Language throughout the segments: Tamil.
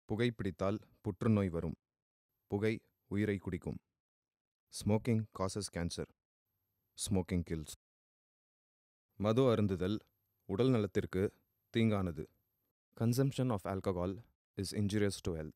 புகைப்பிடித்தால் புற்றுநோய் வரும் புகை உயிரை குடிக்கும் smoking causes cancer smoking kills மது அருந்துதல் உடல் நலத்திற்கு தீங்கானது consumption of alcohol is injurious to health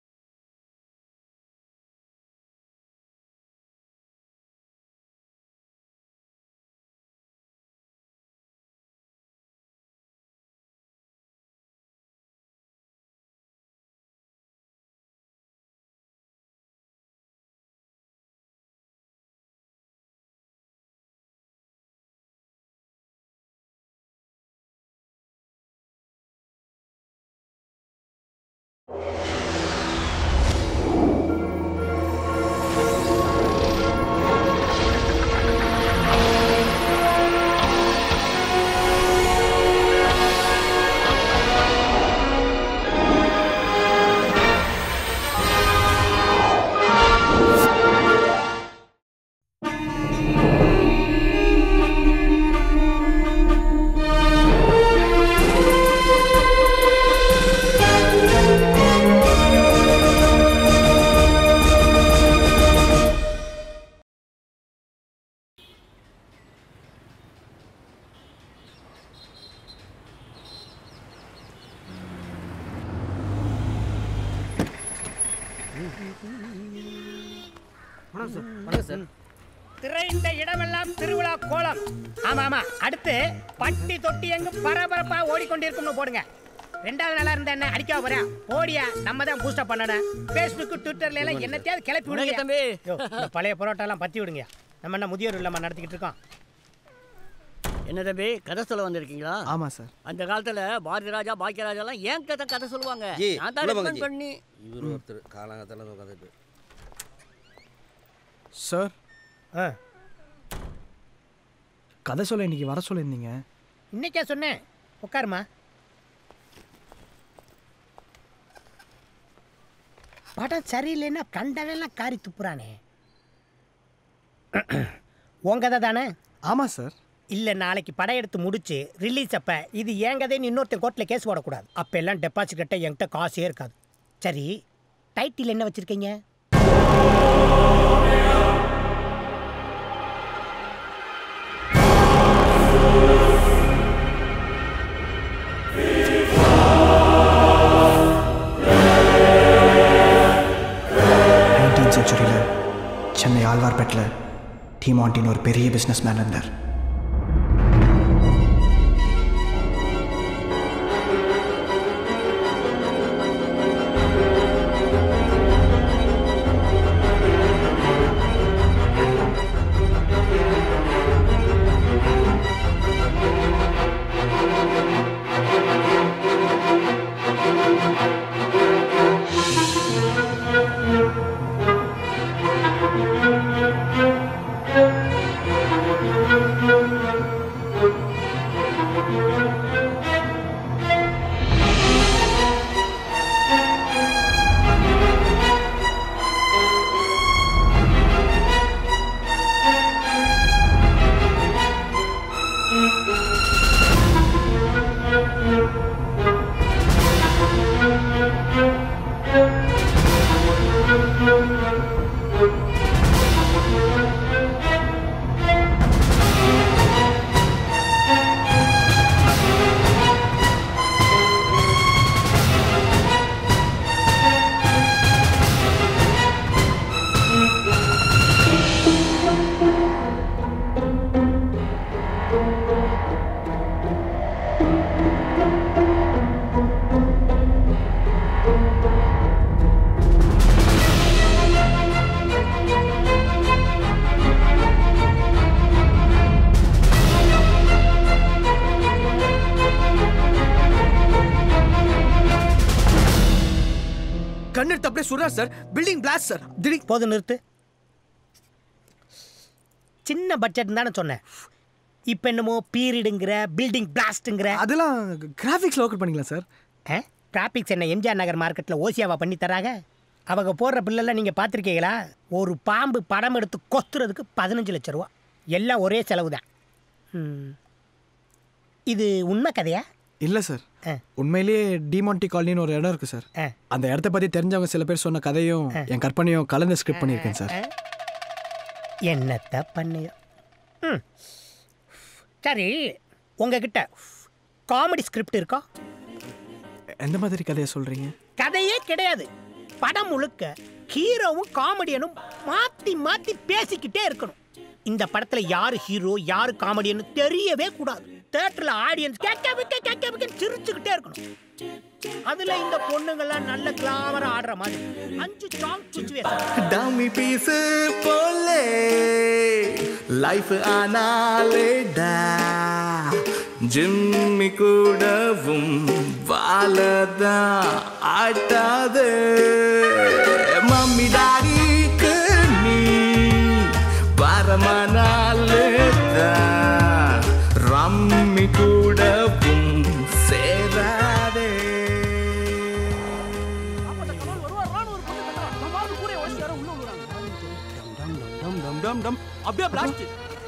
திரைந்த இடமெல்லாம் திருவிழா கோலம் ஆமா ஆமா அடுத்து பட்டி தொட்டி எங்கும் பரபரப்பா ஓடிக்கொண்டிருக்கும்னு போடுங்க ரெண்டாவது நாளா இருந்த என்ன அடிக்காம போறேன் போடியா நம்ம தான் பூஸ்டப் பண்ணணும் ஃபேஸ்புக் ட்விட்டர்ல எல்லாம் என்னத்தையாவது கிளப்பி விடுங்க தம்பி. யோ, இந்த பழைய பரோட்டா எல்லாம் பத்தி விடுங்க நம்ம என்ன முதியோர் இல்லாம நடத்திக்கிட்டு இருக்கோம் என்ன தம்பி கதை சொல்ல வந்திருக்கீங்களா ஆமா சார் அந்த காலத்துல பாரதி ராஜா பாக்கியராஜா எல்லாம் ஏன் கதை கதை சொல்லுவாங்க ஜி, நான் தான் உள்ள recommend வாங்க ஜி. பண்ணி இவர் ஒருத்தர் காலாங்கத்தில் உட்காந்துட்டு சார் ஆ, கதை சொல்ல இன்னைக்கு வர சொல்லியிருந்தீங்க இன்னைக்கே சொன்னேன் உட்காருமா படம் சரியில்லைன்னா கண்டவெல்லாம் காரி துப்புறானே உன் கதை தானே ஆமா சார் இல்லை நாளைக்கு படம் எடுத்து முடிச்சு ரிலீஸ் அப்ப இது ஏன் கதைன்னு இன்னொருத்தன் கோர்ட்டில் கேஸ் போடக்கூடாது அப்போ எல்லாம் டெபாசிட் கட்ட என்கிட்ட காசே இருக்காது சரி டைட்டில் என்ன வச்சிருக்கீங்க நைன்டீன் செஞ்சுரியில் சென்னை ஆழ்வார்பேட்டில் டீமாண்டின்னு ஒரு பெரிய பிஸ்னஸ் மேன் இருந்தார் கண்ணெடுத்து அப்படியே சுடுறார் சார் பில்டிங் பிளாஸ்ட் சார் திடீர் போதும் நிறுத்து சின்ன பட்ஜெட் தானே சொன்னேன் இப்போ என்னமோ பீரியடுங்கிற பில்டிங் பிளாஸ்ட்டுங்கிற அதெல்லாம் கிராஃபிக்ஸில் ஒர்க் பண்ணிக்கலாம் சார் டிராபிக்ஸ் என்ன எம்ஜிஆர் நகர் மார்க்கெட்டில் ஓசியாவா பண்ணி தராங்க அவங்க போடுற பில்லெல்லாம் நீங்கள் பார்த்துருக்கீங்களா ஒரு பாம்பு படம் எடுத்து கொத்துறதுக்கு பதினஞ்சு லட்ச ரூபா எல்லாம் ஒரே செலவு தான் ம். இது உண்மை கதையா இல்லை சார் ஆ. உண்மையிலேயே டிமான்டி காலனின்னு ஒரு இடம் இருக்கு சார் ஆ. அந்த இடத்த பத்தி தெரிஞ்சவங்க சில பேர் சொன்ன கதையும் என் கற்பனையும் கலந்து ஸ்கிரிப்ட் பண்ணியிருக்கேன் சார் என்னத்த பண்ணியோ ம் சரி உங்ககிட்ட காமெடி ஸ்கிரிப்ட் இருக்கா எந்த மாதிரி கதையை சொல்றீங்க கதையே கிடையாது படம் முழுக்க ஹீரோவும் காமெடியனும் மாத்தி மாத்தி பேசிக்கிட்டே இருக்கணும் இந்த படத்துல யாரு ஹீரோ யாரு காமெடியன் தெரியவே கூடாது தேட்டர்ல ஆடியன்ஸ் கேட்க வைக்க கேட்க வைக்க சிரிச்சுக்கிட்டே இருக்கணும் அதுல இந்த பொண்ணுங்கெல்லாம் நல்ல கிளாமரா ஆடுற மாதிரி அஞ்சு சாங் சுச்சுவேஷன் டம்மி பீஸு போலே லைஃப் ஆனாலேடா ஜிம்மி கூடவும் வாழதா ஆட்டாது மம்மி டாடிக்கு நீ பரமனாலேதா ரம்மி கூடவும் சேராதே அப்படியே பிளாஸ்ட்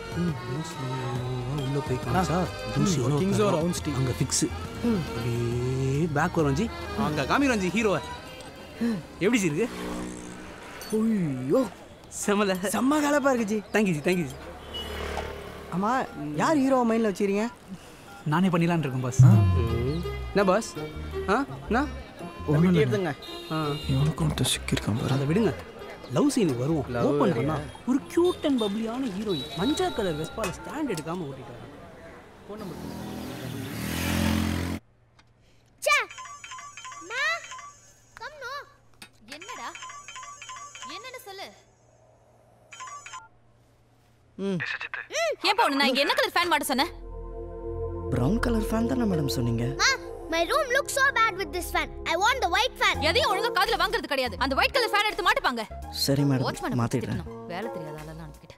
உள்ள போய் காமிச்சா தூசி எவ்வளோ கிங்ஸோ உட்காரும். ரவுண்ட் ஸ்டீம் அங்க ஃபிக்ஸ் அப்படியே பேக் வரும் ஜி அங்க காமிக்கிறோம் ஜி ஹீரோவை எப்படி ஜி இருக்கு ஐயோ செமல செம்ம கலப்பா இருக்கு ஜி தேங்க்யூ ஜி தேங்க்யூ ஜி ஆமா யார் ஹீரோ மைண்ட்ல வச்சிருக்கீங்க நானே பண்ணிடலான்னு இருக்கேன் பாஸ் என்ன பாஸ் ஆ என்ன எடுத்துங்க ஆ இவனுக்கும் ஒருத்தன் சிக்கியிருக்கான் பாரு அதை விடுங்க லவ் சீனுக்கு வருவோம் ஓப்பன் பண்ணா ஒரு கியூட் அண்ட் பப்ளியான ஹீரோயின் மஞ்சள் கலர் வெஸ்பால ஸ்டாண்ட் எடுக்காம ஓட்டிட்டு வரேன் ச்சே மா கம் நோ என்னடா என்னன்னு சொல்லு ம் ஏன்பா உன்னை நான் இங்க என்ன கலர் ஃபேன் மாட்ட சொன்னேன் ப்ரௌன் கலர் ஃபேன் தானே மேடம் சொன்னீங்க மா my room look so bad with this fan i want the white fan எதையும் ஒழுங்கா காதுல வாங்குறது கிடையாது அந்த ஒயிட் கலர் ஃபேன் எடுத்து மாட்டுப்பாங்க சரி வாட்ச்மேன் மேடம் மாத்திடுறேன் வேலை தெரியாத ஆளெல்லாம் அனுப்பிக்கிட்டேன்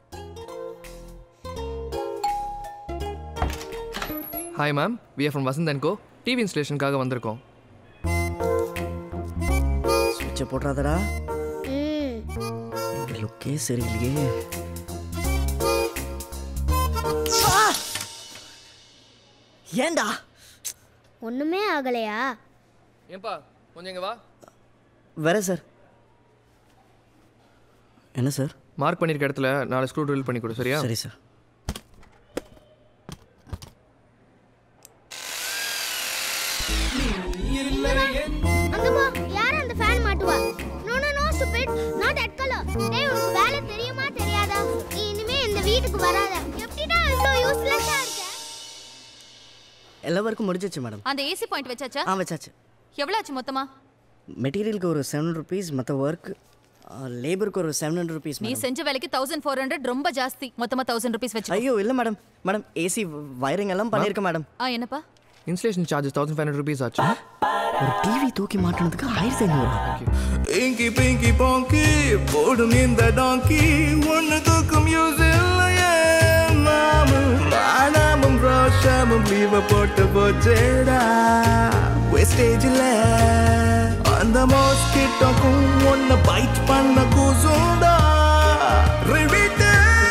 hi ma'am we are from Vasanth and co TV இன்ஸ்டலேஷனுக்காக வந்திருக்கோம் சுவிட்சை போட்டுறாதடா ம் லுக்கே சரியில்லையே ஏண்டா ஒண்ணுமே ஆகலையா ஏன்பா கொஞ்சம் இங்க வா வேற சார் என்ன சார் மார்க் பண்ணியிருக்க இடத்துல நாலு ஸ்க்ரூ ட்ரில் பண்ணி கொடு சரியா சரி சார் அங்க போ யார் அந்த ஃபேன் மாட்டுவா no no no stupid not that colour டேய் உனக்கு வேலை தெரியுமா தெரியாதா நீ இனிமே இந்த வீட்டுக்கு வராத எப்படிடா இவ்ளோ யூஸ்லெஸ்ஸா இருக்க எல்லா ஒர்க்கும் முடிஞ்சிச்சு மேடம் அந்த ஏசி பாயிண்ட் வச்சாச்சா ஆ வச்சாச்சு எவ்வளவு ஆச்சு மொத்தமா மெட்டீரியலுக்கு ஒரு செவன் ருபீஸ் மற்ற ஒர்க் லேபருக்கு ஒரு செவன் ஹண்ட்ரட் ருபீஸ் நீ மேடம் செஞ்ச வேலைக்கு தௌசண்ட் ஃபோர் ஹண்ட்ரட் ரொம்ப ஜாஸ்தி மொத்தமா தௌசண்ட் ருபீஸ் வச்சு ஐயோ இல்லை மேடம் மேடம் ஏசி வயரிங் எல்லாம் பண்ணியிருக்கேன் மேடம் ஆ என்னப்பா installation charges thousand five hundred rupees ஆச்சு ஒரு டிவி தூக்கி மாட்டினதுக்கு ஆயிரத்தி ஐநூறு இங்கி பிங்கி போங்கி போடும் இந்த டாங்கி ஒன்னு தூக்கும் யூஸ் இல்லையே நாமும் மானாமும் ரோஷமும் லீவ போட்டு போச்சேடா வெஸ்டேஜில் அந்த மோஸ்கிட்டோக்கும் ஒன்னு பைட் பண்ண கூசுண்டா ரிவிட்டு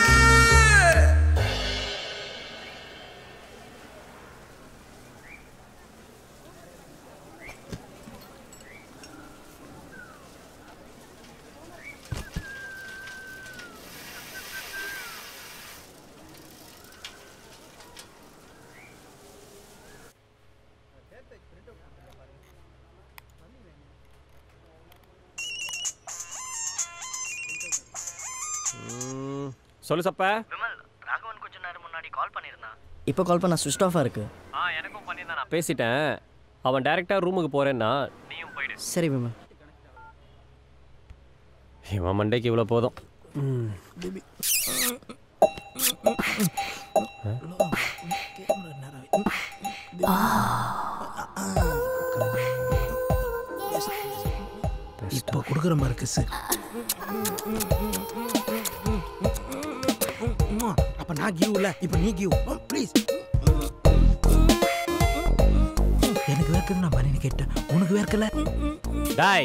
சொல்லு சப்ப விமல் ராகவன் கொஞ்ச நேரம் முன்னாடி கால் பண்ணியிருந்தான் இப்போ கால் பண்ண சுவிச் ஆஃபாக இருக்கு ஆ எனக்கும் பண்ணியிருந்தான் நான் பேசிட்டேன் அவன் டைரெக்டாக ரூமுக்கு போகிறேன்னா நீயும் போயிடு சரி விமல் இவன் மண்டைக்கு இவ்வளோ போதும் இப்போ கொடுக்குற மாதிரி கிஸ் அப்ப நான் கிவ் இல்ல இப்போ நீ கிவ் ப்ளீஸ் எனக்கு வேர்க்குது நான் பண்ணி கேட்டேன் உனக்கு வேர்க்கல டாய்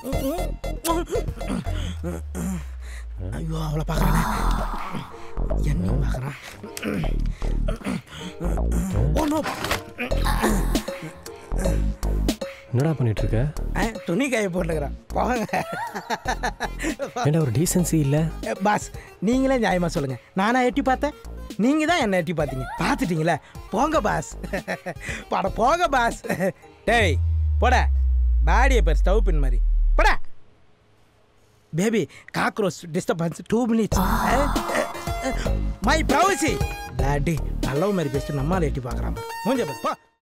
ஐயோ அவளை பார்க்கறானே என்ன பார்க்கறான் ஓ நோ என்னடா பண்ணிட்டு இருக்க ஆ, துணி காய போட்டுக்கிறேன் போங்க ஏன்டா ஒரு டீசென்சி இல்லை ஏ, பாஸ் நீங்களே நியாயமா சொல்லுங்க நானா எட்டி பார்த்தேன் நீங்க தான் என்ன எட்டி பார்த்தீங்க பார்த்துட்டீங்களே போங்க பாஸ் பட போங்க பாஸ் டேய் போட பாடியை பேர் ஸ்டவ் பின் மாதிரி போட baby cockroach disturbance two minutes my ப்ரௌசி டாடி நல்லவ மாதிரி பேசிட்டு நம்மளால எட்டி பார்க்குறான் மூஞ்ச பாரு, போ